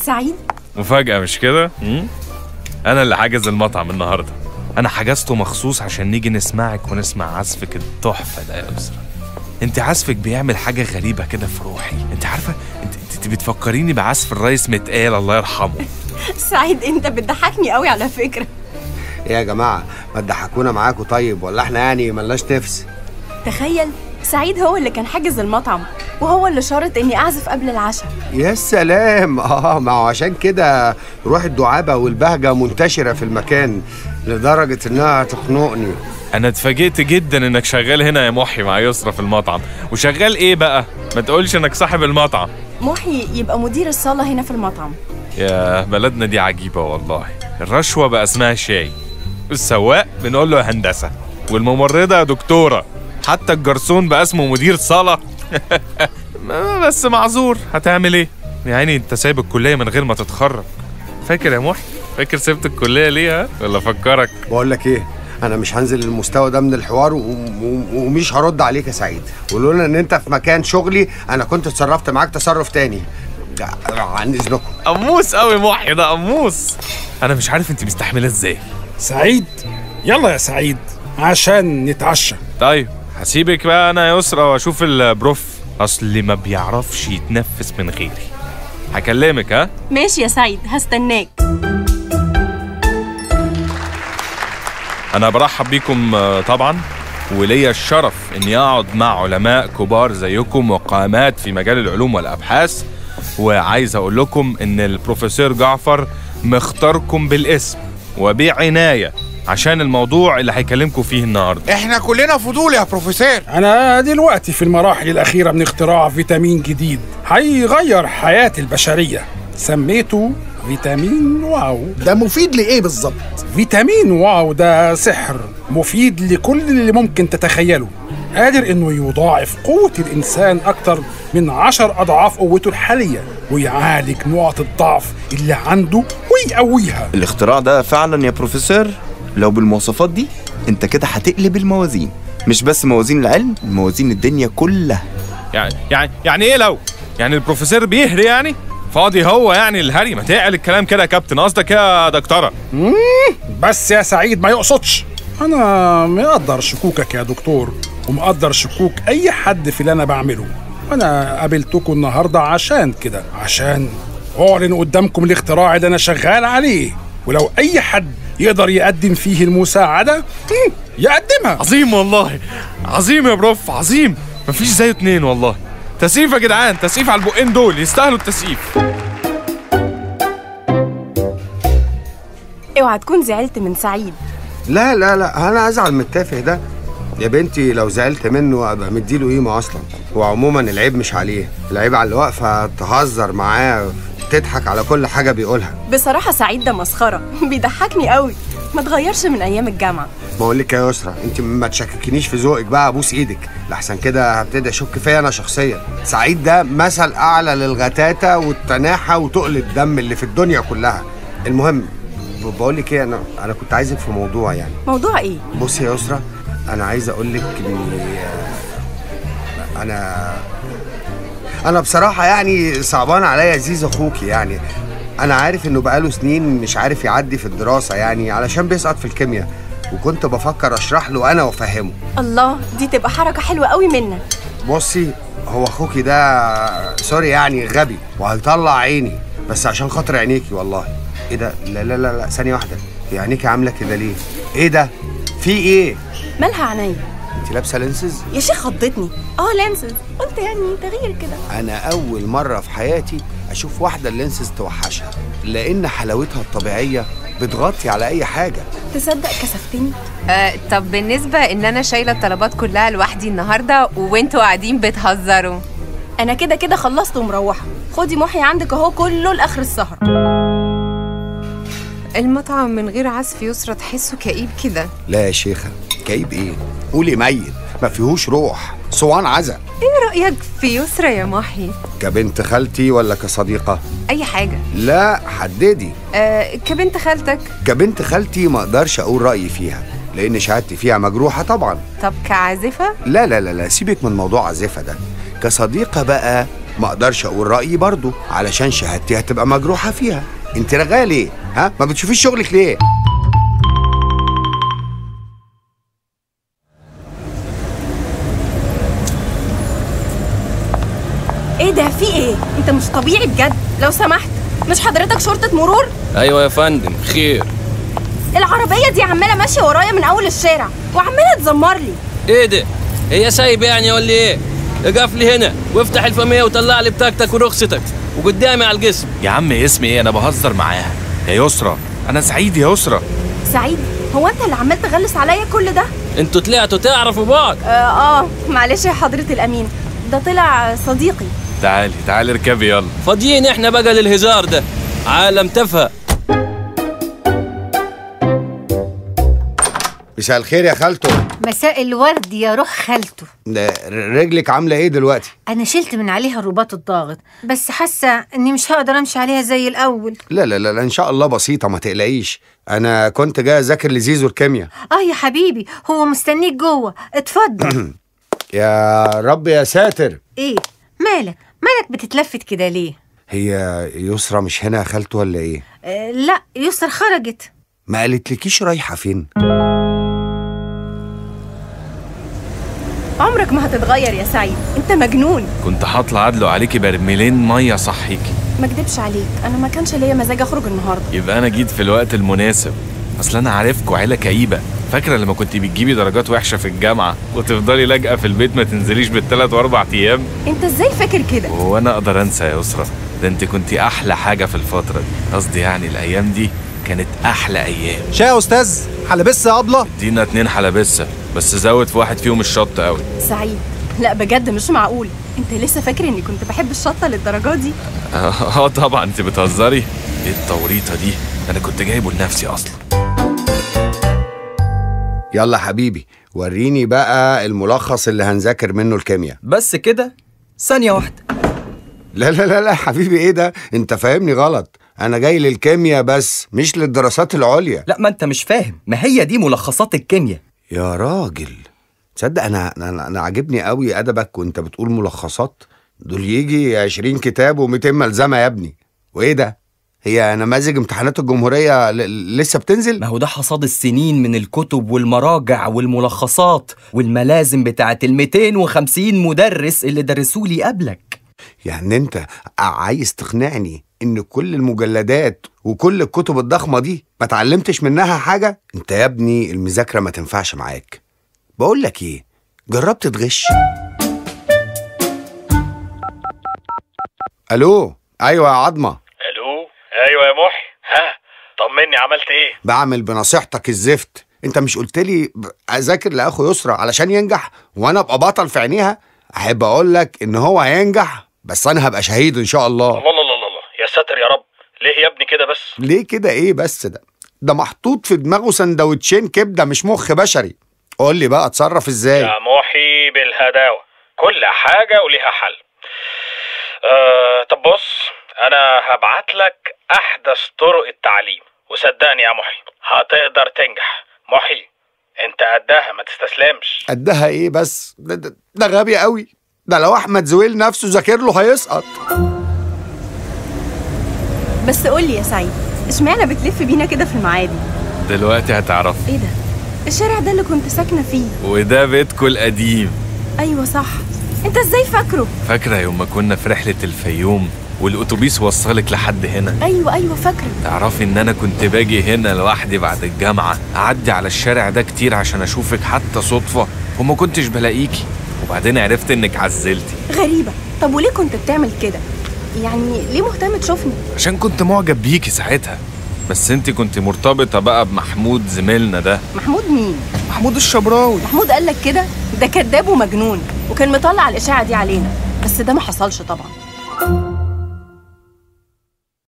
سعيد مفاجأة مش كده؟ مم؟ أنا اللي حاجز المطعم النهاردة أنا حجزته مخصوص عشان نيجي نسمعك ونسمع عزفك التحفة ده يا أسرة أنت عزفك بيعمل حاجة غريبة كده في روحي أنت عارفة أنت, انت بتفكريني بعزف الريس متقال الله يرحمه سعيد انت بتضحكني قوي على فكره ايه يا جماعه ما تضحكونا معاكم طيب ولا احنا يعني ملناش نفس تخيل سعيد هو اللي كان حاجز المطعم وهو اللي شرط اني اعزف قبل العشاء يا سلام اه ما هو عشان كده روح الدعابه والبهجه منتشره في المكان لدرجه انها تخنقني أنا اتفاجئت جدا إنك شغال هنا يا محي مع يسرا في المطعم وشغال إيه بقى؟ ما تقولش إنك صاحب المطعم محي يبقى مدير الصاله هنا في المطعم يا بلدنا دي عجيبة والله الرشوة بقى اسمها شاي السواق بنقول له يا هندسة والممرضة يا دكتورة حتى الجرسون بقى اسمه مدير صالة بس معذور هتعمل ايه يعني انت سايب الكلية من غير ما تتخرج فاكر يا محي فاكر سبت الكلية ليه ها ولا فكرك بقول لك ايه انا مش هنزل المستوى ده من الحوار و... و... ومش هرد عليك يا سعيد ولولا ان انت في مكان شغلي انا كنت اتصرفت معاك تصرف تاني عن اذنكم قموس قوي محي ده قموص انا مش عارف انت مستحملة ازاي سعيد يلا يا سعيد عشان نتعشى طيب هسيبك بقى انا يا يسرا واشوف البروف اصل ما بيعرفش يتنفس من غيري هكلمك ها ماشي يا سعيد هستناك انا برحب بيكم آه، طبعا وليا الشرف اني اقعد مع علماء كبار زيكم وقامات في مجال العلوم والابحاث وعايز اقول لكم ان البروفيسور جعفر مختاركم بالاسم وبعنايه عشان الموضوع اللي هيكلمكم فيه النهارده احنا كلنا فضول يا بروفيسور أنا دلوقتي في المراحل الأخيرة من اختراع فيتامين جديد هيغير حياة البشرية سميته فيتامين واو ده مفيد لايه بالظبط فيتامين واو ده سحر مفيد لكل اللي ممكن تتخيله قادر انه يضاعف قوة الانسان اكتر من عشر اضعاف قوته الحالية ويعالج نقط الضعف اللي عنده ويقويها الاختراع ده فعلا يا بروفيسور لو بالمواصفات دي انت كده هتقلب الموازين مش بس موازين العلم موازين الدنيا كلها يعني يعني يعني ايه لو يعني البروفيسور بيهري يعني فاضي هو يعني الهري ما تعقل الكلام كده يا كابتن قصدك إيه يا دكتوره بس يا سعيد ما يقصدش انا مقدر شكوكك يا دكتور ومقدر شكوك اي حد في اللي انا بعمله انا قابلتكم النهارده عشان كده عشان اعلن قدامكم الاختراع اللي انا شغال عليه ولو اي حد يقدر يقدم فيه المساعده مم، يقدمها عظيم والله عظيم يا بروف عظيم مفيش زيه اتنين والله تسقيف يا جدعان تسقيف على البقين دول يستاهلوا التسقيف اوعى تكون زعلت من سعيد لا لا لا انا ازعل من التافه ده يا بنتي لو زعلت منه ابقى مديله قيمه اصلا وعموما العيب مش عليه العيب على اللي واقفه تهزر معاه تضحك على كل حاجه بيقولها بصراحه سعيد ده مسخره بيضحكني قوي ما تغيرش من ايام الجامعه بقول لك يا يسرا انت ما تشككنيش في ذوقك بقى ابوس ايدك لحسن كده هبتدي اشك فيا انا شخصيا سعيد ده مثل اعلى للغتاتة والتناحة وتقل الدم اللي في الدنيا كلها المهم ب- بقول لك ايه انا انا كنت عايزك في موضوع يعني موضوع ايه بصي يا يسرا انا عايز اقول لك اني انا انا بصراحه يعني صعبان عليا زيزو اخوكي يعني انا عارف انه بقاله سنين مش عارف يعدي في الدراسه يعني علشان بيسقط في الكيمياء وكنت بفكر اشرح له انا وافهمه الله دي تبقى حركه حلوه قوي منك بصي هو اخوكي ده سوري يعني غبي وهيطلع عيني بس عشان خاطر عينيكي والله ايه ده لا لا لا لا ثانيه واحده هي عينيكي عامله كده ليه ايه ده في ايه مالها عينيا انت لابسه لينسز يا شيخ خضتني اه لانسز قلت يعني تغيير كده انا اول مره في حياتي اشوف واحده اللينسز توحشها لان حلاوتها الطبيعيه بتغطي على اي حاجه تصدق كسفتني آه طب بالنسبة إن أنا شايلة الطلبات كلها لوحدي النهاردة وانتوا قاعدين بتهزروا انا كده كده خلصت ومروحه خدي محي عندك اهو كله لاخر السهره المطعم من غير عزف يسرى تحسه كئيب كده لا يا شيخه كئيب ايه قولي ميت ما فيهوش روح صوان عزا ايه رأيك في يسرى يا محي؟ كبنت خالتي ولا كصديقه أي حاجة لا حددي آه كبنت خالتك كبنت خالتي ما اقدرش اقول رايي فيها لان شهادتي فيها مجروحه طبعا طب كعازفة لا لا لا لا سيبك من موضوع عزفه ده كصديقه بقى ما اقدرش اقول رايي برضو علشان شهادتي هتبقى مجروحه فيها انت رغايه ليه ها ما بتشوفيش شغلك ليه ايه ده في ايه انت مش طبيعي بجد لو سمحت مش حضرتك شرطة مرور ايوه يا فندم خير العربية دي عمالة ماشية ورايا من اول الشارع وعمالة تزمر لي ايه ده هي سايب يعني ولا ايه اقف لي هنا وافتح الفمية وطلع لي بطاقتك ورخصتك وقدامي على القسم يا عم اسمي ايه انا بهزر معاها يا يسرى انا سعيد يا يسرى سعيد هو انت اللي عمال تغلس عليا كل ده انتوا طلعتوا تعرفوا بعض اه, آه معلش يا حضرة الامين ده طلع صديقي تعالي تعالي اركبي يلا فاضيين احنا بقى للهزار ده عالم تفه مساء الخير يا خالته مساء الورد يا روح خالته ده رجلك عامله ايه دلوقتي انا شلت من عليها الرباط الضاغط بس حاسه اني مش هقدر امشي عليها زي الاول لا لا لا لا، ان شاء الله بسيطه ما تقلقيش انا كنت جاي اذاكر لزيزو الكيمياء اه يا حبيبي هو مستنيك جوه اتفضل يا رب يا ساتر ايه مالك مالك بتتلفت كده ليه هي يسرى مش هنا يا خالته ولا ايه آه لا يسر خرجت ما قالتلكيش رايحه فين عمرك ما هتتغير يا سعيد انت مجنون كنت هطلع ادلق عليكي برميلين ميه صحيكي ما اكدبش عليك انا ما كانش ليا مزاج اخرج النهارده يبقى انا جيت في الوقت المناسب اصل انا عارفكوا عيله كئيبه فاكره لما كنت بتجيبي درجات وحشه في الجامعه وتفضلي لاجئه في البيت ما تنزليش بالثلاث واربع ايام انت ازاي فاكر كده وهو انا اقدر انسى يا يسرى ده انت كنت احلى حاجه في الفتره دي قصدي يعني الايام دي كانت احلى ايام شاي يا استاذ حلبسه يا ابله ادينا اتنين حلبسه بس زود في واحد فيهم الشط قوي سعيد لا بجد مش معقول انت لسه فاكر اني كنت بحب الشطه للدرجه دي اه طبعا انت بتهزري ايه التوريطه دي انا كنت جايبه لنفسي اصلا يلا حبيبي وريني بقى الملخص اللي هنذاكر منه الكيمياء بس كده ثانيه واحده لا لا لا لا حبيبي ايه ده انت فاهمني غلط انا جاي للكيمياء بس مش للدراسات العليا لا ما انت مش فاهم ما هي دي ملخصات الكيمياء يا راجل تصدق انا انا انا عاجبني قوي ادبك وانت بتقول ملخصات دول يجي 20 كتاب و200 ملزمه يا ابني وايه ده هي نماذج امتحانات الجمهوريه ل- لسه بتنزل ما هو ده حصاد السنين من الكتب والمراجع والملخصات والملازم بتاعت ال 250 مدرس اللي درسولي قبلك يعني انت عايز تقنعني ان كل المجلدات وكل الكتب الضخمه دي ما اتعلمتش منها حاجه انت يا ابني المذاكره ما تنفعش معاك بقول لك ايه جربت تغش الو ايوه يا عظمه الو ايوه يا محي ها طمني عملت ايه بعمل بنصيحتك الزفت انت مش قلت لي ب- اذاكر لاخو يسرى علشان ينجح وانا ابقى بطل في عينيها احب اقول لك ان هو هينجح بس انا هبقى شهيد ان شاء الله الله الله الله الله يا ساتر يا رب ليه يا ابني كده بس ليه كده ايه بس ده ده محطوط في دماغه سندوتشين كبده مش مخ بشري قول لي بقى اتصرف ازاي يا محي بالهداوه كل حاجه وليها حل آه طب بص انا هبعت لك احدث طرق التعليم وصدقني يا محي هتقدر تنجح محي انت قدها ما تستسلمش قدها ايه بس ده, ده, ده غبي قوي ده لو احمد زويل نفسه ذاكر له هيسقط بس قول لي يا سعيد اشمعنى بتلف بينا كده في المعادي دلوقتي هتعرف ايه ده الشارع ده اللي كنت ساكنه فيه وده بيتكو القديم ايوه صح انت ازاي فاكره فاكره يوم ما كنا في رحله الفيوم والاتوبيس وصلك لحد هنا ايوه ايوه فاكره تعرفي ان انا كنت باجي هنا لوحدي بعد الجامعه اعدي على الشارع ده كتير عشان اشوفك حتى صدفه وما كنتش بلاقيكي وبعدين عرفت انك عزلتي غريبه طب وليه كنت بتعمل كده يعني ليه مهتم تشوفني عشان كنت معجب بيكي ساعتها بس انت كنت مرتبطه بقى بمحمود زميلنا ده محمود مين محمود الشبراوي محمود قال لك كده ده كذاب ومجنون وكان مطلع الاشاعه دي علينا بس ده ما حصلش طبعا